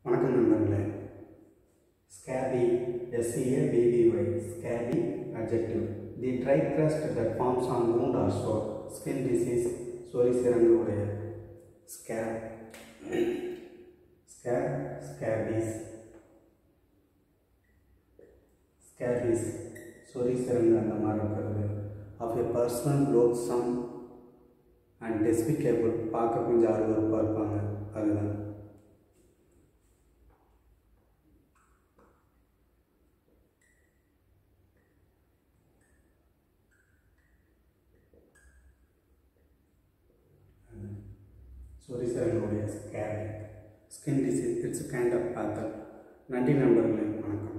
வணக்கம் நண்பர்களே scabby SCA BBY scabby adjective the dry crust that forms on wound or sore skin disease சொறி சிறங்கு உடைய scape scape scabies scabies சொறி சிறங்கு அந்த மாதிரி இருக்கிறது of a personal loathsome and despicable பார்க்க கொஞ்சம் அருவருப்பாக இருப்பாங்க அதுதான் சொரிசரங்களுடைய scab skin disease it's kind of பேத்தல் நன்றி நண்பர்களே வணக்கம்